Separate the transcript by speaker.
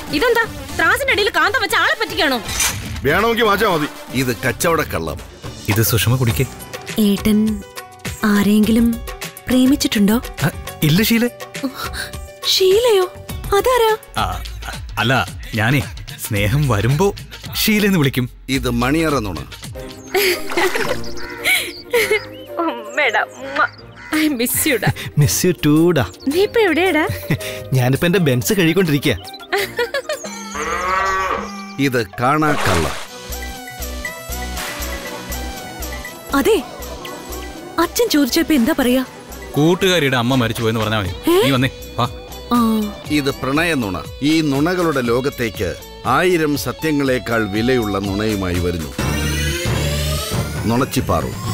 Speaker 1: ഇതെന്താ ത്രാസിന്റെ അടിയിൽ കാന്തം വെച്ച ആളെ പറ്റിക്കാണോ
Speaker 2: വേണമെങ്കിൽ വാച്ചാ മതി
Speaker 3: ഇത് കച്ചവടക്കള്ളം
Speaker 4: ഇത് സുഷമ കുടിക്കേ
Speaker 5: ഏട്ടൻ ആരെങ്കിലും പ്രേമിച്ചിട്ടുണ്ടോ
Speaker 4: ആ, ഇല്ല ശീല
Speaker 5: ഷീലയോ അതാരാ
Speaker 4: ആ, അ- അല്ല ഞാനേ സ്നേഹം വരുമ്പോ ഷീലെന്ന് വിളിക്കും
Speaker 3: ഇത് മണിയറ നുണ
Speaker 1: ഐ മിസ് യുടാ
Speaker 6: മിസ് യു ടൂടാ
Speaker 1: നീ ഇപ്പൊ എവിടെയാടാ
Speaker 6: ഞാനിപ്പോ എന്റെ ബെൻസ് കഴുകിക്കൊണ്ടിരിക്കുക
Speaker 3: ഇത് കാണാക്കള്ളം
Speaker 5: അതെ അച്ഛൻ ചോദിച്ചപ്പോ എന്താ പറയാ
Speaker 4: കൂട്ടുകാരിയുടെ അമ്മ മരിച്ചു പോയെന്ന് പറഞ്ഞാൽ മതി നീ വന്നേ വാ
Speaker 5: ആ
Speaker 3: ഇത് പ്രണയ നുണ ഈ നുണകളുടെ ലോകത്തേക്ക് ആയിരം സത്യങ്ങളെക്കാൾ വിലയുള്ള നുണയുമായി വരുന്നു നുണച്ചിപ്പാറു